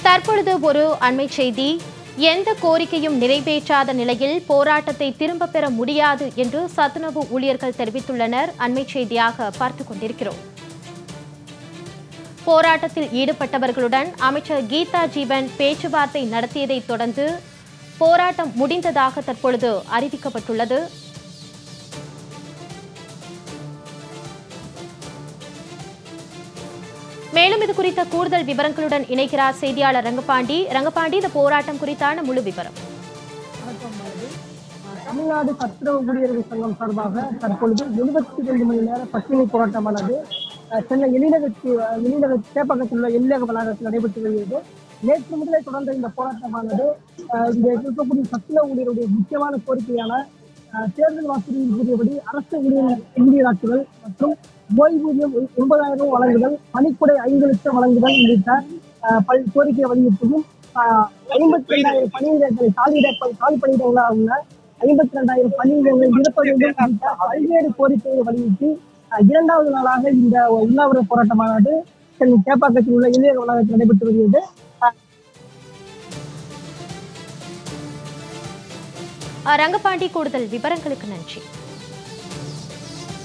தற்பொழுது ஒரு அண்மை செய்தி எந்த கோரிக்கையும் நிறைவேற்றாத நிலையில் போராட்டத்தை திரும்ப பெற முடியாது என்று சத்துணவு ஊழியர்கள் தெரிவித்துள்ளனர் அண்மை செய்தியாக பார்த்துக் கொண்டிருக்கிறோம் போராட்டத்தில் ஈடுபட்டவர்களுடன் அமைச்சர் கீதா ஜீவன் பேச்சுவார்த்தை நடத்தியதைத் தொடர்ந்து போராட்டம் முடிந்ததாக தற்பொழுது அறிவிக்கப்பட்டுள்ளது மேலும் இது குறித்த கூடுதல் விவரங்களுடன் இணைக்கிறார் செய்தியாளர் ரங்கபாண்டி ரங்கபாண்டி இந்த போராட்டம் குறித்தான முழு விவரம் வணக்கம் பாரதி. அஹ் தமிழ்நாடு சத்துணவு ஊழியர்கள் சங்கம் சார்பாக தற்பொழுது எழுபத்தி ரெண்டு மணி நேர பட்டினி போராட்டமானது அஹ் சென்னை எழிலகத்து எழிலக சேப்பகத்தில் உள்ள எழிலக வளாகத்தில் நடைபெற்று வருகிறது நேற்று முதலே தொடர்ந்த இந்த போராட்டமானது அஹ் இங்க இருக்கக்கூடிய சத்துணவு ஊழியருடைய முக்கியமான கோரிக்கையான அஹ் தேர்தல் வாக்குறுதியில் கூறியபடி அரசு ஊழியர் ஊழியராட்சிகள் மற்றும் ஓய்வூதியம் ஒன்பதாயிரம் வழங்குதல் பணிக்குடை ஐந்து லட்சம் வழங்குதல் உள்ளிட்ட அஹ் பல் கோரிக்கையை வலியுறுத்தியும் ஐம்பத்தி ரெண்டாயிரம் பணியிடங்களை காலியிட காலி பணியிடங்களாக உள்ள ஐம்பத்தி ரெண்டாயிரம் பணியிடங்களை நிரப்ப வேண்டும் உள்ளிட்ட பல்வேறு கோரிக்கைகளை வலியுறுத்தி அஹ் இரண்டாவது நாளாக இந்த உண்ணாவிரத போராட்டமானது சென்னை சேப்பாக்கத்தில் உள்ள இளைய வளாகத்தில் நடைபெற்று வருகிறது அஹ் ரங்கபாண்டி கூடுதல் விவரங்களுக்கு நன்றி